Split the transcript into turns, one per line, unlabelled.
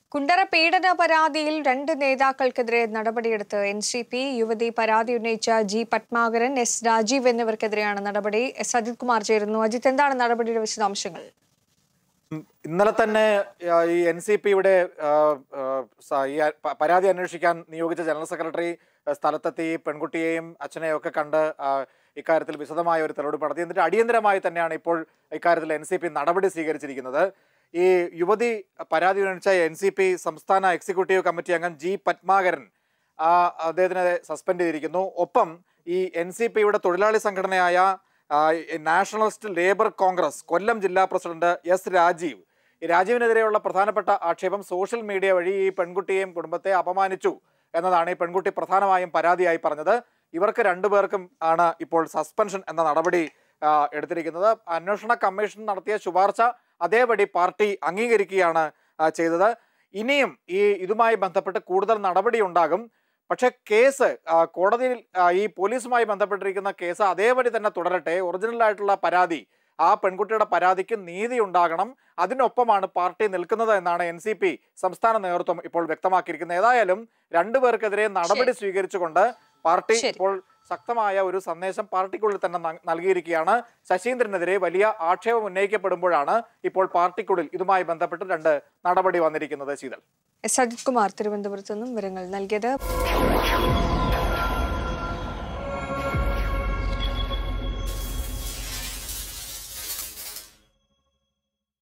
കുണ്ടറ പീഡന പരാതിയിൽ രണ്ട് നേതാക്കൾക്കെതിരെ നടപടിയെടുത്ത് എൻ സി പി യുവതി പരാതി ഉന്നയിച്ച ജി പത്മാകരൻ എസ് രാജീവ് എന്നിവർക്കെതിരെയാണ് നടപടി എസ് അജിത് കുമാർ ചേരുന്നു അജിത് എന്താണ് നടപടിയുടെ വിശദാംശങ്ങൾ
ഉം, ഇന്നലെ തന്നെ ആ, ഈ എൻ സി പിയുടെ ഈ ആ- പ- പരാതി അന്വേഷിക്കാൻ നിയോഗിച്ച ജനറൽ സെക്രട്ടറി ആ, സ്ഥലത്തെത്തി ഈ പെൺകുട്ടിയെയും അച്ഛനെയും ഒക്കെ കണ്ട് ആ, ഇക്കാര്യത്തിൽ വിശദമായ ഒരു തെളിവെടുപ്പ് നടത്തി എന്നിട്ട് അടിയന്തരമായി തന്നെയാണ് ഇപ്പോൾ ഇക്കാര്യത്തിൽ എൻ സി പി നടപടി സ്വീകരിച്ചിരിക്കുന്നത് ഈ യുവതി പരാതി ഉന്നയിച്ച എൻ സി പി സംസ്ഥാന എക്സിക്യൂട്ടീവ് കമ്മിറ്റി അംഗം ജി പത്മാകരൻ ആ, അദ്ദേഹത്തിനെ സസ്പെൻഡ് ചെയ്തിരിക്കുന്നു ഒപ്പം ഈ എൻ സി പിയുടെ തൊഴിലാളി സംഘടനയായ ആ, ഈ നാഷണലിസ്റ്റ് ലേബർ കോൺഗ്രസ് കൊല്ലം ജില്ലാ പ്രസിഡന്റ് എസ് രാജീവ് ഈ രാജീവിനെതിരെയുള്ള പ്രധാനപ്പെട്ട ആക്ഷേപം സോഷ്യൽ മീഡിയ വഴി ഈ പെൺകുട്ടിയെയും കുടുംബത്തെ അപമാനിച്ചു എന്നതാണ് ഈ പെൺകുട്ടി പ്രധാനമായും പരാതിയായി പറഞ്ഞത് ഇവർക്ക് രണ്ടുപേർക്കും ആണ് ഇപ്പോൾ സസ്പെൻഷൻ എന്ന നടപടി ആ, എടുത്തിരിക്കുന്നത് അന്വേഷണ കമ്മീഷൻ നടത്തിയ ശുപാർശ അതേപടി പാർട്ടി അംഗീകരിക്കുകയാണ് ആ, ചെയ്തത് ഇനിയും ഈ ഇതുമായി ബന്ധപ്പെട്ട് കൂടുതൽ നടപടി ഉണ്ടാകും പക്ഷെ കേസ് ആ, കോടതിയിൽ ആ, ഈ പോലീസുമായി ബന്ധപ്പെട്ടിരിക്കുന്ന കേസ് അതേപടി തന്നെ തുടരട്ടെ ഒറിജിനൽ ആയിട്ടുള്ള പരാതി ആ പെൺകുട്ടിയുടെ പരാതിക്ക് നീതി ഉണ്ടാകണം അതിനൊപ്പമാണ് പാർട്ടി നിൽക്കുന്നത് എന്നാണ് എൻ സി പി സംസ്ഥാന നേതൃത്വം ഇപ്പോൾ വ്യക്തമാക്കിയിരിക്കുന്നത് ഏതായാലും രണ്ടുപേർക്കെതിരെ നടപടി സ്വീകരിച്ചുകൊണ്ട് പാർട്ടി
ശരി.
ഇപ്പോൾ ശക്തമായ ഒരു സന്ദേശം പാർട്ടിക്കുള്ളിൽ തന്നെ ന- നൽകിയിരിക്കുകയാണ് ശശീന്ദ്രനെതിരെ വലിയ ആക്ഷേപം ഉന്നയിക്കപ്പെടുമ്പോഴാണ് ഇപ്പോൾ പാർട്ടിക്കുള്ളിൽ ഇതുമായി ബന്ധപ്പെട്ട് രണ്ട് നടപടി വന്നിരിക്കുന്നത് ശീതൽ
എസ് അജിത് കുമാർ തിരുവനന്തപുരത്ത് നിന്നും വിവരങ്ങൾ നൽകിയത്